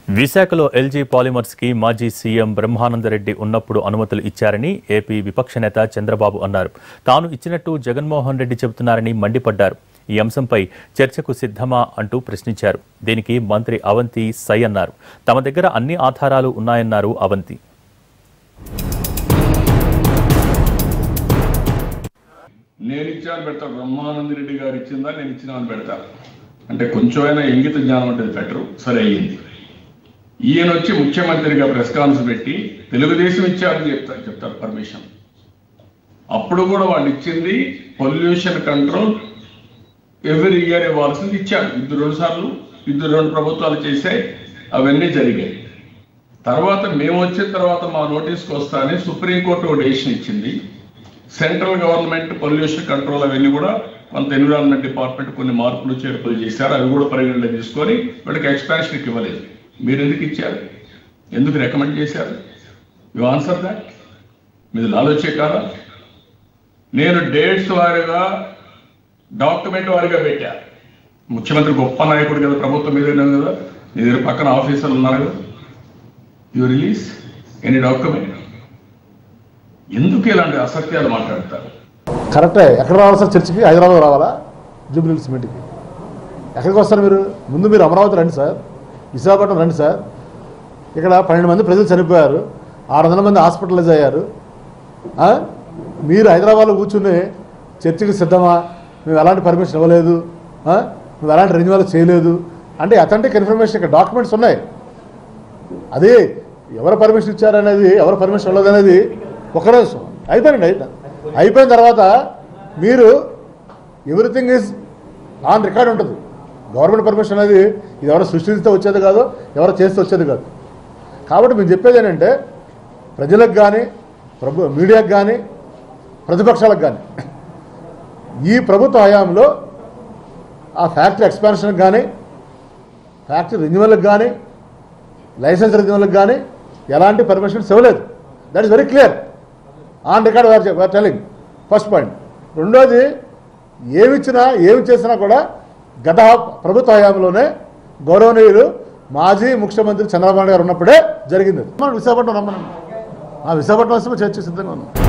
విశాఖలో LG polymers కి మాజీ సీఎం బ్రహ్మానందరెడ్డి ఉన్నప్పుడు అనుమతులు ఇచ్చారని ఏపీ విపక్ష నేత చంద్రబాబు అన్నారు తాను ఇచ్చినట్టు జగన్మోహన్ రెడ్డి చెబుతున్నారని మండిపడ్డారు ఈ అంశంపై చర్చకు సిద్ధమా అంటూ ప్రశ్నించారు దీనికి మంత్రి అవంతి సై అన్నారు తమ దగ్గర అన్ని ఆధారాలు ఉన్నాయన్నారు అవంతి నేను ఇచ్చాను పెడతాను బ్రహ్మానంద రెడ్డి గారు ఇచ్చిందా నేను ఇచ్చినా అని పెడతాను అంటే కొంచెమైనా ఇంగిత జ్ఞానం అంటే పెట్టరు సరే అయ్యింది ఈయన వచ్చి ముఖ్యమంత్రిగా ప్రెస్ కాన్ఫరెన్స్ పెట్టి తెలుగుదేశం ఇచ్చారని చెప్తారు చెప్తారు పర్మిషన్ అప్పుడు కూడా వాళ్ళు ఇచ్చింది పొల్యూషన్ కంట్రోల్ ఎవ్రీ ఇయర్ ఇవ్వాల్సింది ఇచ్చారు ఇద్దరు రెండు సార్లు ఇద్దరు రెండు ప్రభుత్వాలు చేశాయి అవన్నీ జరిగాయి తర్వాత మేము వచ్చిన తర్వాత మా నోటీస్కి వస్తానే సుప్రీంకోర్టు ఒక డెసిషన్ ఇచ్చింది సెంట్రల్ గవర్నమెంట్ పొల్యూషన్ కంట్రోల్ అవన్నీ కూడా కొంత ఎన్విరాన్మెంట్ డిపార్ట్మెంట్ కొన్ని మార్పులు చేర్పులు చేశారు అవి కూడా పరిగణలో తీసుకొని వీళ్ళకి ఎక్స్పాన్షన్కి ఇవ్వలేదు మీరు ఎందుకు ఇచ్చారు ఎందుకు రికమెండ్ చేశారు యు ఆన్సర్ దాట్ మీది లాలోచే కాదా నేను డేట్స్ వారీగా డాక్యుమెంట్ వారీగా పెట్టా ముఖ్యమంత్రి గొప్ప నాయకుడు కదా ప్రభుత్వం మీద ఉన్నది కదా నీ దగ్గర పక్కన ఆఫీసర్లు ఉన్నారు కదా యు రిలీజ్ ఎనీ డాక్యుమెంట్ ఎందుకు ఇలాంటి అసత్యాలు మాట్లాడతారు కరెక్టే ఎక్కడ రావాలి సార్ చర్చికి హైదరాబాద్ రావాలా జూబ్లీహిల్స్ మీటింగ్కి ఎక్కడికి వస్తారు మీరు ముందు మీరు అమరావతి రండి సార్ విశాఖపట్నం రండి సార్ ఇక్కడ పన్నెండు మంది ప్రజలు చనిపోయారు ఆరు వందల మంది హాస్పిటలైజ్ అయ్యారు ఆ? మీరు హైదరాబాద్లో కూర్చుని చర్చికి సిద్ధమా మేము ఎలాంటి పర్మిషన్ ఇవ్వలేదు ఆ? మేము ఎలాంటి రెన్యువల్ చేయలేదు అంటే అథెంటిక్ ఇన్ఫర్మేషన్ ఇక్కడ డాక్యుమెంట్స్ ఉన్నాయి అది ఎవరు పర్మిషన్ ఇచ్చారనేది ఎవరు పర్మిషన్ ఇవ్వలేదనేది ఒక రోజు అయిపోయింది అయిపోయింది అయిపోయిన తర్వాత మీరు ఎవ్రీథింగ్ ఈజ్ ఆన్ రికార్డ్ ఉంటుంది గవర్నమెంట్ పర్మిషన్ అనేది ఇది ఎవరు సృష్టిస్తే వచ్చేది కాదు ఎవరు చేస్తే వచ్చేది కాదు కాబట్టి మేము చెప్పేది ఏంటంటే ప్రజలకు కానీ ప్రభు మీడియాకు కానీ ప్రతిపక్షాలకు కానీ ఈ ప్రభుత్వ హయాంలో ఆ ఫ్యాక్టరీ ఎక్స్పాన్షన్కి కానీ ఫ్యాక్టరీ రెన్యువల్కి కానీ లైసెన్స్ రెన్యువల్కి కానీ ఎలాంటి పర్మిషన్స్ ఇవ్వలేదు that is very clear on record వారు వారు టెలింగ్ ఫస్ట్ పాయింట్ రెండోది ఏమి ఇచ్చినా ఏమి చేసినా కూడా గత ప్రభుత్వ హయాంలోనే గౌరవనీయులు మాజీ ముఖ్యమంత్రి చంద్రబాబు నాయుడు గారు ఉన్నప్పుడే జరిగింది మనం విశాఖపట్నం రమ్మనండి ఆ విశాఖపట్నం వస్తే చర్చ సిద్ధంగా ఉన్నాం